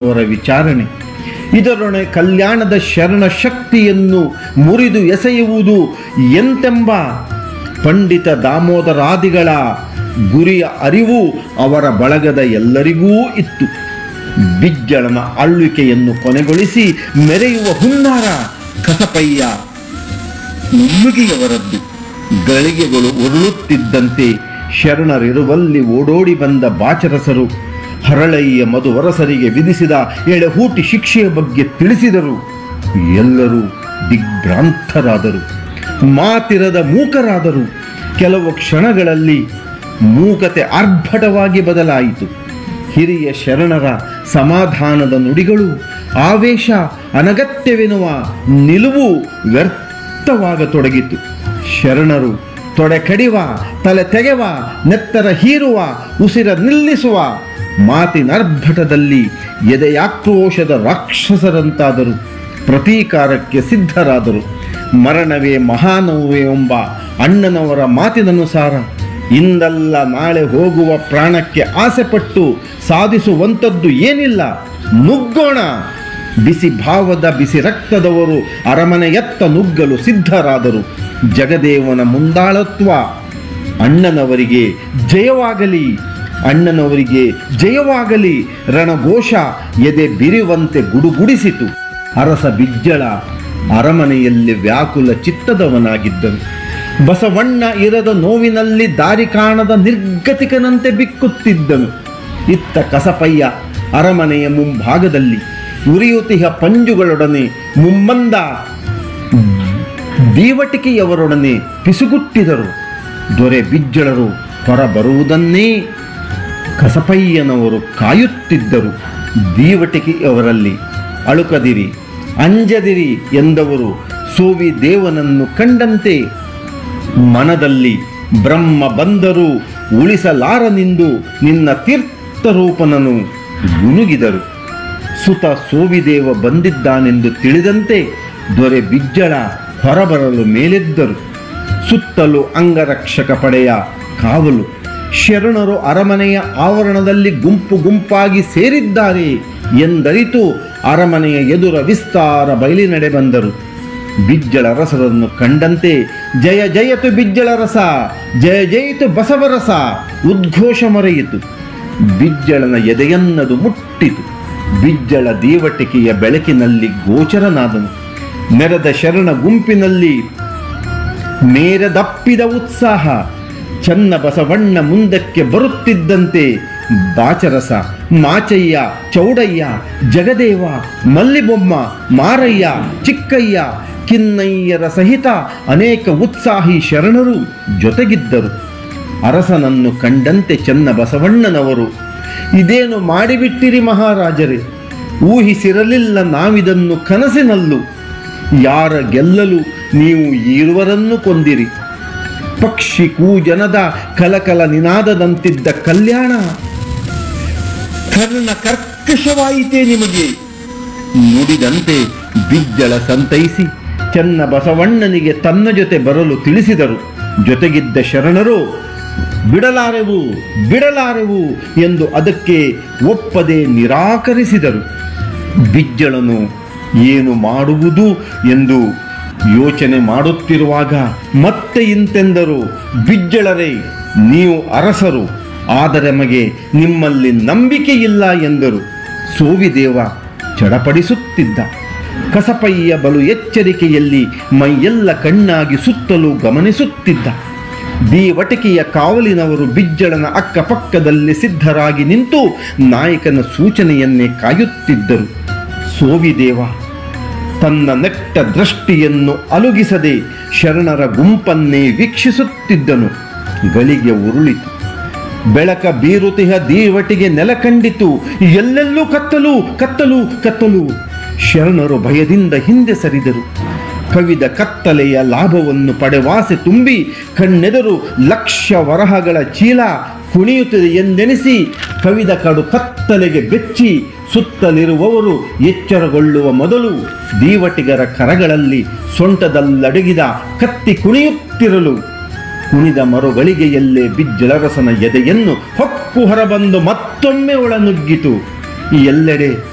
ಅವರ ವಿಚಾರಣೆ ಇದರೊಣೆ ಕಲ್ಯಾಣದ ಶರಣ ಶಕ್ತಿಯನ್ನು ಮುರಿದು ಎಸೆಯುವುದು ಎಂತೆಂಬ ಪಂಡಿತ ದಾಮೋದರಾದಿಗಳ ಗುರಿಯ ಅರಿವು ಅವರ ಬಳಗದ ಎಲ್ಲರಿಗೂ ಇತ್ತು ಬಿಜ್ಜಳನ ಆಳ್ವಿಕೆಯನ್ನು ಕೊನೆಗೊಳಿಸಿ ಮೆರೆಯುವ ಹುನ್ನಾರ ಕಸಪಯ್ಯ ಮುನ್ನುಗಿಯವರದ್ದು ಗಳಿಗೆಗಳು ಉರುಳುತ್ತಿದ್ದಂತೆ ಶರಣರಿರುವಲ್ಲಿ ಓಡೋಡಿ ಬಂದ ಬಾಚರಸರು ಹರಳಯ್ಯ ಮಧುವರಸರಿಗೆ ವಿಧಿಸಿದ ಎಳೆಹೂಟಿ ಶಿಕ್ಷೆಯ ಬಗ್ಗೆ ತಿಳಿಸಿದರು ಎಲ್ಲರೂ ದಿಗ್ಭ್ರಾಂತರಾದರು ಮಾತಿರದ ಮೂಕರಾದರು ಕೆಲವು ಕ್ಷಣಗಳಲ್ಲಿ ಮೂಕತೆ ಆರ್ಭಟವಾಗಿ ಬದಲಾಯಿತು ಹಿರಿಯ ಶರಣರ ಸಮಾಧಾನದ ನುಡಿಗಳು ಆವೇಶ ಅನಗತ್ಯವೆನ್ನುವ ನಿಲುವು ವ್ಯರ್ಥವಾಗತೊಡಗಿತು ಶರಣರು ತೊಡೆ ಕಡಿವ ತಲೆ ತೆಗೆವ ನೆತ್ತರ ಹೀರುವ ಉಸಿರ ನಿಲ್ಲಿಸುವ ಮಾತಿನರ್ಭಟದಲ್ಲಿ ಎದೆಯಾಕ್ರೋಶದ ರಾಕ್ಷಸರಂತಾದರು ಪ್ರತೀಕಾರಕ್ಕೆ ಸಿದ್ಧರಾದರು ಮರಣವೇ ಮಹಾನವೇ ಎಂಬ ಅಣ್ಣನವರ ಮಾತಿನನುಸಾರ ಇಂದಲ್ಲ ನಾಳೆ ಹೋಗುವ ಪ್ರಾಣಕ್ಕೆ ಆಸೆಪಟ್ಟು ಸಾಧಿಸುವಂಥದ್ದು ಏನಿಲ್ಲ ನುಗ್ಗೋಣ ಬಿಸಿ ಭಾವದ ಬಿಸಿ ರಕ್ತದವರು ಅರಮನೆಯತ್ತ ನುಗ್ಗಲು ಸಿದ್ಧರಾದರು ಜಗದೇವನ ಮುಂದಾಳತ್ವ ಅಣ್ಣನವರಿಗೆ ಜಯವಾಗಲಿ ಅಣ್ಣನವರಿಗೆ ಜಯವಾಗಲಿ ರಣಘೋಷ ಎದೆ ಬಿರಿವಂತೆ ಗುಡುಗುಡಿಸಿತು ಅರಸ ಬಿಜ್ಜಳ ಅರಮನೆಯಲ್ಲಿ ವ್ಯಾಕುಲ ಚಿತ್ತದವನಾಗಿದ್ದನು ಬಸವಣ್ಣ ಇರದ ನೋವಿನಲ್ಲಿ ದಾರಿ ಕಾಣದ ನಿರ್ಗತಿಕನಂತೆ ಬಿಕ್ಕುತ್ತಿದ್ದನು ಇತ್ತ ಕಸಪಯ್ಯ ಅರಮನೆಯ ಮುಂಭಾಗದಲ್ಲಿ ಉರಿಯುತಿಹ ಪಂಜುಗಳೊಡನೆ ಮುಮ್ಮಂದ ದೀವಟಿಕೆಯವರೊಡನೆ ಪಿಸುಗುಟ್ಟಿದರು ದೊರೆ ಬಿಜ್ಜಳರು ಹೊರಬರುವುದನ್ನೇ ಕಸಪಯ್ಯನವರು ಕಾಯುತ್ತಿದ್ದರು ದೀವಟಿಕೆಯವರಲ್ಲಿ ಅಳುಕದಿರಿ ಅಂಜದಿರಿ ಎಂದವರು ಸೋವಿ ದೇವನನ್ನು ಕಂಡಂತೆ ಮನದಲ್ಲಿ ಬ್ರಹ್ಮ ಬಂದರೂ ಉಳಿಸಲಾರನೆಂದು ನಿನ್ನ ತೀರ್ಥರೂಪನನು ಗುನುಗಿದರು ಸುತ ಸೋವಿದೇವ ಬಂದಿದ್ದಾನೆಂದು ತಿಳಿದಂತೆ ದೊರೆ ಬಿಜ್ಜಳ ಹೊರಬರಲು ಮೇಲೆದ್ದರು ಸುತ್ತಲೂ ಅಂಗರಕ್ಷಕ ಪಡೆಯ ಕಾವಲು ಶರಣರು ಅರಮನೆಯ ಆವರಣದಲ್ಲಿ ಗುಂಪು ಗುಂಪಾಗಿ ಸೇರಿದ್ದಾರೆ ಎಂದರಿತು ಅರಮನೆಯ ಎದುರ ವಿಸ್ತಾರ ಬಯಲಿನಡೆ ಬಂದರು ಬಿಜ್ಜಳ ರಸರನ್ನು ಕಂಡಂತೆ ಜಯ ಜಯತು ಬಿಜ್ಜಳ ರಸ ಜಯ ಜಯಿತು ಬಸವರಸ ಉದ್ಘೋಷ ಮೊರೆಯಿತು ಬಿಜ್ಜಳನ ಎದೆಯನ್ನದು ಮುಟ್ಟಿತು ಬಿಜ್ಜಳ ದೇವಟಿಕೆಯ ಬೆಳಕಿನಲ್ಲಿ ಗೋಚರನಾದನು ನೆರೆದ ಶರಣ ಗುಂಪಿನಲ್ಲಿ ಮೇರದಪ್ಪಿದ ಉತ್ಸಾಹ ಚನ್ನ ಬಸವಣ್ಣ ಮುಂದಕ್ಕೆ ಬರುತ್ತಿದ್ದಂತೆ ಬಾಚರಸ ಮಾಚಯ್ಯ ಚೌಡಯ್ಯ ಜಗದೇವ ಮಲ್ಲಿಬೊಮ್ಮ ಮಾರಯ್ಯ ಚಿಕ್ಕಯ್ಯ ಕಿನ್ನಯ್ಯರ ಸಹಿತ ಅನೇಕ ಉತ್ಸಾಹಿ ಶರಣರು ಜೊತೆಗಿದ್ದರು ಅರಸನನ್ನು ಕಂಡಂತೆ ಚೆನ್ನ ಬಸವಣ್ಣನವರು ಇದೇನು ಮಾಡಿಬಿಟ್ಟಿರಿ ಮಹಾರಾಜರೇ ಊಹಿಸಿರಲಿಲ್ಲ ನಾವಿದನ್ನು ಕನಸಿನಲ್ಲೂ ಯಾರ ಗೆಲ್ಲಲು ನೀವು ಈರುವರನ್ನು ಕೊಂದಿರಿ ಪಕ್ಷಿ ಕೂಜನದ ಕಲಕಲ ನಿನಾದದಂತಿದ್ದ ಕಲ್ಯಾಣ ಕರ್ಣ ಕರ್ಕಶವಾಯಿತೇ ನಿಮಗೆ ನುಡಿದಂತೆ ಬಿಜ್ಜಳ ಸಂತೈಸಿ ಚೆನ್ನ ಬಸವಣ್ಣನಿಗೆ ತನ್ನ ಜೊತೆ ಬರಲು ತಿಳಿಸಿದರು ಜೊತೆಗಿದ್ದ ಶರಣರು ಬಿಡಲಾರೆವು ಬಿಡಲಾರೆವು ಎಂದು ಅದಕ್ಕೆ ಒಪ್ಪದೆ ನಿರಾಕರಿಸಿದರು ಬಿಜ್ಜಳನು ಏನು ಮಾಡುವುದು ಎಂದು ಯೋಚನೆ ಮಾಡುತ್ತಿರುವಾಗ ಮತ್ತೆ ಇಂತೆಂದರು ಬಿಜ್ಜಳರೇ ನೀವು ಅರಸರು ಆದರೆ ನಮಗೆ ನಿಮ್ಮಲ್ಲಿ ನಂಬಿಕೆ ಇಲ್ಲ ಎಂದರು ಸೋವಿದೇವ ಚಡಪಡಿಸುತ್ತಿದ್ದ ಕಸಪಯ್ಯ ಬಲು ಎಚ್ಚರಿಕೆಯಲ್ಲಿ ಮೈಯೆಲ್ಲ ಕಣ್ಣಾಗಿ ಸುತ್ತಲೂ ಗಮನಿಸುತ್ತಿದ್ದ ದೀವಟಿಕೆಯ ಕಾವಲಿನವರು ಬಿಜ್ಜಳನ ಅಕ್ಕಪಕ್ಕದಲ್ಲಿ ಸಿದ್ಧರಾಗಿ ನಿಂತು ನಾಯಕನ ಸೂಚನೆಯನ್ನೇ ಕಾಯುತ್ತಿದ್ದರು ಸೋವಿದೇವ ತನ್ನ ನೆಟ್ಟ ದೃಷ್ಟಿಯನ್ನು ಅಲುಗಿಸದೆ ಶರಣರ ಗುಂಪನ್ನೇ ವೀಕ್ಷಿಸುತ್ತಿದ್ದನು ಗಳಿಗೆ ಉರುಳಿತು ಬೆಳಕ ಬೀರುತಿಹ ದೀವಟಿಗೆ ನೆಲ ಕಂಡಿತು ಎಲ್ಲೆಲ್ಲೂ ಕತ್ತಲು ಕತ್ತಲು ಕತ್ತಲು ಶರಣರು ಭಯದಿಂದ ಹಿಂದೆ ಸರಿದರು ಕವಿದ ಕತ್ತಲೆಯ ಲಾಭವನ್ನು ಪಡೆವಾಸೆ ತುಂಬಿ ಕಣ್ಣೆದರು ಲಕ್ಷ ವರಹಗಳ ಚೀಲ ಕುಣಿಯುತ್ತದೆ ಎಂದೆನಿಸಿ ಕವಿದ ಕಡು ಕತ್ತಲೆಗೆ ಬೆಚ್ಚಿ ಸುತ್ತಲಿರುವವರು ಎಚ್ಚರಗೊಳ್ಳುವ ಮೊದಲು ದೀವಟಿಗರ ಕರಗಳಲ್ಲಿ ಸೊಂಟದಲ್ಲಡಗಿದ ಕತ್ತಿ ಕುಣಿಯುತ್ತಿರಲು ಕುಣಿದ ಮರುಗಳಿಗೆಯಲ್ಲೇ ಬಿಜ್ಜಳರಸನ ಎದೆಯನ್ನು ಹೊಕ್ಕು ಹೊರಬಂದು ಮತ್ತೊಮ್ಮೆ ಒಳನುಗ್ಗಿತು ಈ ಎಲ್ಲೆಡೆ